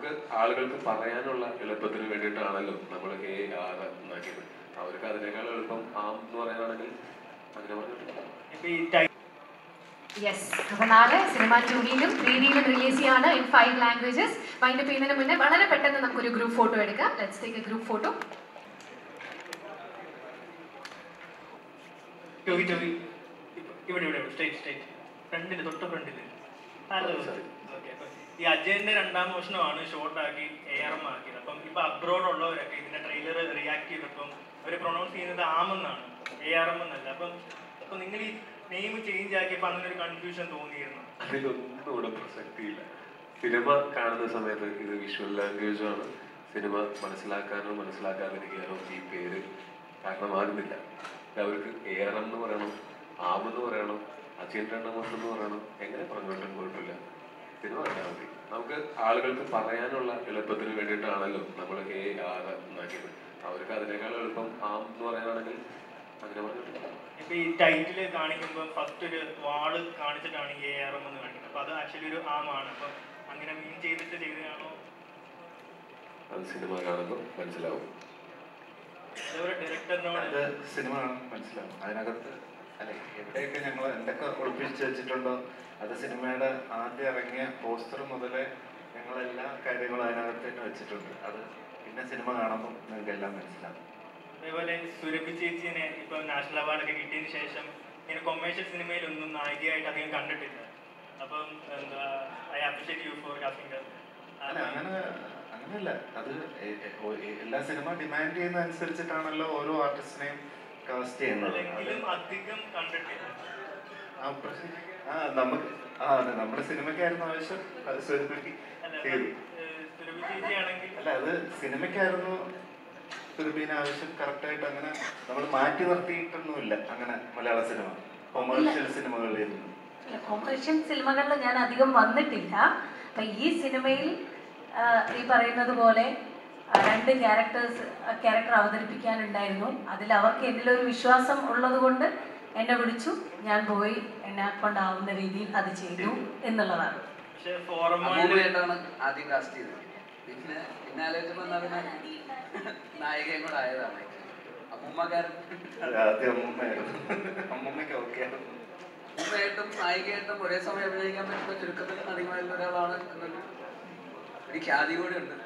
നമുക്ക് ആളുകൾക്ക് പറയാനുള്ള എളുപ്പത്തിന് വേണ്ടിയിട്ടാണല്ലോ നമ്മൾ എ ആർ എന്നാക്കിയത് അവർക്ക് അതിനേക്കാൾ എളുപ്പം ആം എന്ന് പറയാനാണെങ്കിൽ അങ്ങനെ പറഞ്ഞിട്ടില്ല ഇപ്പൊ ഈ ടൈ യെസ് അപ്പൊ നാളെ സിനിമ ടു ഡിയിലും ത്രീ ഡിയിലും റിലീസ് ചെയ്യാണ് ഇൻ ഫൈവ് ലാംഗ്വേജസ് വൈൻഡപ്പ് ചെയ്യുന്നതിന് മുന്നേ വളരെ പെട്ടെന്ന് നമുക്കൊരു ഗ്രൂപ്പ് ഫോട്ടോ എടുക്കാം let's take a group photo Tovi Tovi ഇപ്പൊ- ഇവിടെ ഇവിടെ സ്റ്റേറ്റ് സ്റ്റേറ്റ് ഫ്രണ്ടില് തൊട്ട് ഫ്രണ്ടില് ഹലോ ഓക്കെ അപ്പൊ ഈ അജയന്റെ രണ്ടാം മോഷണമാണ് ഷോർട്ട് ആക്കി എ ആർ എം ആക്കിയത് അപ്പം ഇപ്പൊ അബ്രോഡ് ഉള്ളവരൊക്കെ ഇതിന്റെ ട്രെയിലർ റിയാക്ട് ചെയ്തപ്പം അവര് പ്രൊണൗൺസ് ചെയ്യുന്നത് ആമെന്നാണ് എ ആർ എം എന്നല്ല അപ്പം അപ്പൊ നിങ്ങൾ ഈ നെയിം ചേഞ്ച് ആക്കിയപ്പോ അങ്ങനെ ഒരു കൺഫ്യൂഷൻ തോന്നിയിരുന്നു അതിലൊന്നും ഇവിടെ പ്രസക്തിയില്ല സിനിമ കാണുന്ന സമയത്ത് ഇത് വിഷ്വൽ ലാംഗ്വേജും ആണ് സിനിമ മനസ്സിലാക്കാനോ മനസ്സിലാക്കാതിരിക്കാനോ ഈ പേര് കാരണമാകുന്നില്ല ഇത് അവർക്ക് ഏറം എന്ന് പറയണം ആമെന്ന് പറയണം അച്ഛൻ രണ്ടാമസം എന്ന് പറയണം എങ്ങനെ പറഞ്ഞോട്ടും കുഴപ്പമില്ല സിനിമ കണ്ടാൽ മതി നമുക്ക് ആളുകൾക്ക് പറയാനുള്ള എളുപ്പത്തിന് വേണ്ടിയിട്ടാണല്ലോ നമ്മൾ എ ആർ എന്നാക്കിയത് അവർക്ക് അതിനേക്കാൾ എളുപ്പം ആം എന്ന് പറയാനാണെങ്കിൽ അങ്ങനെ പറഞ്ഞിട്ടില്ല ഇപ്പൊ ഈ ടൈറ്റിൽ കാണിക്കുമ്പോൾ ഫസ്റ്റ് ഒരു വാള് കാണിച്ചിട്ടാണ് ഈ എ ആർ എം എന്ന് കാണിക്കുന്നത് അപ്പൊ അത് ആക്ച്വലി ഒരു ആമാണ് അപ്പൊ അങ്ങനെ മീൻ ചെയ്തിട്ട് ചെയ്തതാണോ അത് സിനിമ കാണുമ്പോൾ മനസ്സിലാവും അതേപോലെ ഡയറക്ടറിനോട് അത് സിനിമ കാണും മനസ്സിലാവും അതിനകത്ത് അല്ലെ എവിടെയൊക്കെ ഞങ്ങൾ എന്തൊക്കെ ഒളിപ്പിച്ച് വെച്ചിട്ടുണ്ടോ അത് സിനിമയുടെ ആദ്യം ഇറങ്ങിയ പോസ്റ്റർ മുതലേ ഞങ്ങൾ എല്ലാ കാര്യങ്ങളും അതിനകത്ത് തന്നെ വെച്ചിട്ടുണ്ട് അത് പിന്നെ സിനിമ കാണുമ്പോൾ നിങ്ങൾക്ക് എല്ലാം മനസ്സിലാവും അതേപോലെ സുരഭി ചേച്ചിനെ ഇപ്പൊ നാഷണൽ അവാർഡൊക്കെ കിട്ടിയതിന് ശേഷം ഇങ്ങനെ കൊമേഴ്ഷ്യൽ സിനിമയിലൊന്നും നായികയായിട്ട് അധികം കണ്ടിട്ടില്ല അപ്പം എന്താ I appreciate you for casting അല്ല അങ്ങനെ അങ്ങനെയല്ല അത് എ- എ- ഓ- എ- എല്ലാ സിനിമ ഡിമാൻഡ് ചെയ്യുന്ന അനുസരിച്ചിട്ടാണല്ലോ ഓരോ ആർട്ടിസ്റ്റിനെയും കാസ്റ്റ് ചെയ്യുന്നത് അത് അല്ലെങ്കിലും അധികം കണ്ടിട്ടില്ല ആ പ്രശ്നം ആ നമുക്ക് ആ അതെ നമ്മുടെ സിനിമയ്ക്കായിരുന്നു ആവശ്യം അത് സുരഭി അല്ല ചെയ്തു ഏഹ് സുരഭി ചേച്ചി ആണെങ്കിൽ അല്ല അത് സിനിമയ്ക്കായിരുന്നു സുരഭീന ആവശ്യം കറക്റ്റായിട്ട് അങ്ങനെ നമ്മൾ മാറ്റി നിർത്തിയിട്ടൊന്നുമില്ല അങ്ങനെ മലയാള സിനിമ കൊമേഴ്ഷ്യൽ സിനിമകളിൽ നിന്ന് കൊമേഴ്ഷ്യൽ സിനിമകളിൽ ഞാൻ അധികം വന്നിട്ടില്ല അപ്പൊ ഈ സിനിമയിൽ ആ, ഈ പറയുന്നത് പോലെ ആ, രണ്ട് ക്യാരക്ടേഴ്സ് ക്യാരക്ടർ അവതരിപ്പിക്കാനുണ്ടായിരുന്നു അതിൽ അവർക്ക് എന്നിലൊരു വിശ്വാസം ഉള്ളത് കൊണ്ട് എന്നെ വിളിച്ചു ഞാൻ പോയി എന്നെ കൊണ്ടാവുന്ന രീതിയിൽ അത് ചെയ്തു എന്നുള്ളതാണ് പക്ഷെ ഫോറം അമ്മൂമ്മയായിട്ടാണ് ആദ്യം കാസ്റ്റ് ചെയ്തത് പിന്നെ പിന്നെ ആലോചിച്ചപ്പോൾ എന്നാ പിന്നെ നായികയും കൂടെ ആയതാണ് അമ്മൂമ്മക്കാരൻ അത് ആദ്യം അമ്മൂമ്മയായിരുന്നു അമ്മൂമ്മയ്ക്ക് ഓക്കെ ആയിരുന്നു അമ്മൂമ്മയായിട്ടും നായികയായിട്ടും ഒരേ സമയം അഭിനയിക്കാൻ പറ്റുന്ന ചുരുക്കത്തിൽ നടിമാരിൽ ഒരാളാണ് എന്നൊരു ഒരു ഖ്യാതി കൂടി ഉണ്ട്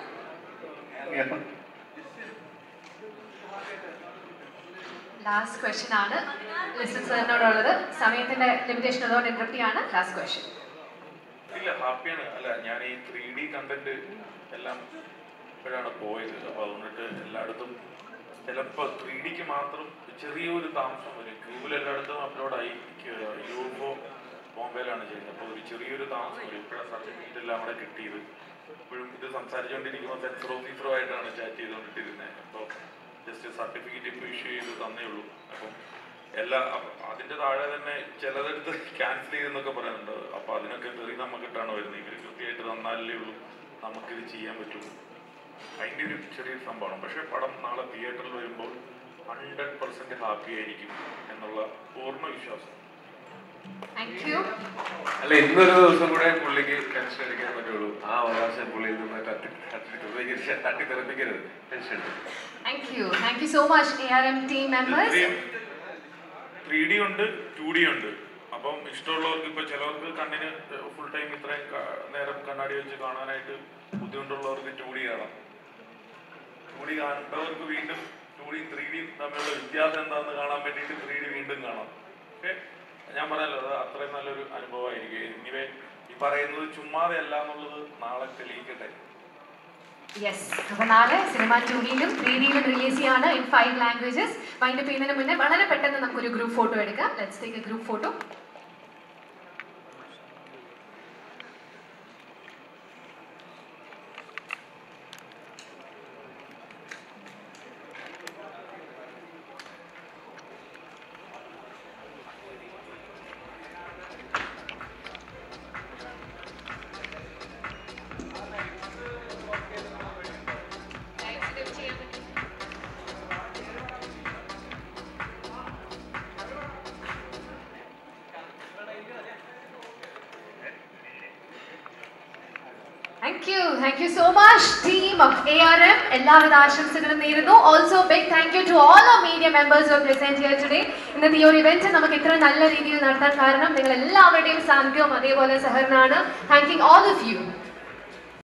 ലാസ്റ്റ് ക്വസ്റ്റ്യൻ ആണ് ലിസൺ സാറിനോടുള്ളത് സമയത്തിന്റെ ലിമിറ്റേഷൻ ഉള്ളതുകൊണ്ട് ഇന്റർപ്റ്റ് ചെയ്യാണ് ലാസ്റ്റ് ക്വസ്റ്റ്യൻ ഇല്ല ഹാപ്പിയാണ് അല്ല ഞാൻ ഈ ത്രീ ഡി കണ്ടന്റ് എല്ലാം ഇപ്പോഴാണ് പോയത് അപ്പോൾ അതുകൊണ്ടിട്ട് എല്ലായിടത്തും ചിലപ്പോൾ ത്രീ ഡിക്ക് മാത്രം ചെറിയൊരു താമസം വരും ക്യൂബിൽ എല്ലായിടത്തും അപ്ലോഡായി യൂഫോ ബോംബെയിലാണ് ചെയ്യുന്നത് അപ്പോൾ ഒരു ചെറിയൊരു താമസം വരും ഇപ്പോഴാണ് സർട്ടിഫിക്കറ്റ് എല്ലാം അവിടെ കിട്ടിയത് ഇപ്പോഴും ഇത് സംസാരിച്ചുകൊണ്ടിരിക്കുമ്പോൾ സെൻസർ ഓഫീസറുമായിട്ടാണ് ചാറ്റ് ചെയ്തുകൊണ്ടിട്ടിരുന്നത് അപ്പോൾ ജസ്റ്റ് സർട്ടിഫിക്കറ്റ് ഇപ്പോൾ ഇഷ്യൂ ചെയ്ത് തന്നേ ഉള്ളൂ അപ്പം എല്ലാ അപ്പ- അതിന്റെ താഴെ തന്നെ ചിലതെടുത്ത് ക്യാൻസൽ ചെയ്തെന്നൊക്കെ പറയുന്നുണ്ട് അപ്പൊ അതിനൊക്കെ തെറി നമുക്കിട്ടാണ് വരുന്നത് ഇവർ കൃത്യമായിട്ട് തന്നാലേ ഉള്ളൂ നമുക്കിത് ചെയ്യാൻ പറ്റുള്ളൂ അതിന്റെ ഒരു ചെറിയൊരു സംഭവമാണ് പക്ഷെ പടം നാളെ തിയേറ്ററിൽ വരുമ്പോൾ ഹൺഡ്രഡ് പെർസെന്റ് ഹാപ്പി ആയിരിക്കും എന്നുള്ള പൂർണ്ണ വിശ്വാസം താങ്ക് യു അല്ല ഇന്നൊരു ദിവസം കൂടെ പുള്ളിക്ക് ടെൻഷൻ അടിക്കാൻ പറ്റുള്ളൂ ആ അവകാശം പുള്ളിയിൽ നിന്ന് തട്ടി തട്ടി തട്ടി തെറിപ്പിക്കരുത് ടെൻഷൻ എടുക്കും thank you thank you so much A R M team members three D ഉണ്ട് ടു ഡി ഉണ്ട് അപ്പം ഇഷ്ടമുള്ളവർക്ക് ഇപ്പൊ ചിലവർക്ക് കണ്ണിന് ഫുൾ ടൈം ഇത്രയും ക- നേരം കണ്ണാടി വെച്ച് കാണാനായിട്ട് ബുദ്ധിമുട്ടുള്ളവർക്ക് ടു ഡി കാണാം ടു ഡി കാണേണ്ടവർക്ക് വീണ്ടും ടു ഡി ത്രീ ഡി തമ്മിലുള്ള വ്യത്യാസം എന്താണെന്ന് കാണാൻ വേണ്ടിയിട്ട് ത്രീ ഡി വീണ്ടും കാണാം ഓക്കെ ഞാൻ പറഞ്ഞല്ലോ അത് അത്രയും നല്ലൊരു അനുഭവമായിരിക്കും ഇനിവേ ഈ പറയുന്നത് ചുമ്മാതെ അല്ല എന്നുള്ളത് നാളെ തെളിയിക്കട്ടെ യെസ് അപ്പൊ നാളെ സിനിമ ടു ഡിയിലും ത്രീ ഡിയിലും റിലീസ് ചെയ്യാണ് ഇൻ ഫൈവ് ലാംഗ്വേജസ് വൈൻഡപ്പ് ചെയ്യുന്നതിന് മുന്നേ വളരെ പെട്ടെന്ന് നമുക്കൊരു ഗ്രൂപ്പ് ഫോട്ടോ എടുക്കാം let's take a group photo thank you so much team of A R M എല്ലാവിധ ആശംസകളും നേരുന്നു also big thank you to all of media members of present here today ഇന്നത്തെ ഈ ഒരു ഇവന്റ് നമുക്ക് ഇത്ര നല്ല രീതിയിൽ നടത്താൻ കാരണം നിങ്ങൾ എല്ലാവരുടെയും സാന്നിധ്യവും അതേപോലെ സഹകരണമാണ് താങ്കിങ് ഓൾ ഓഫ് യു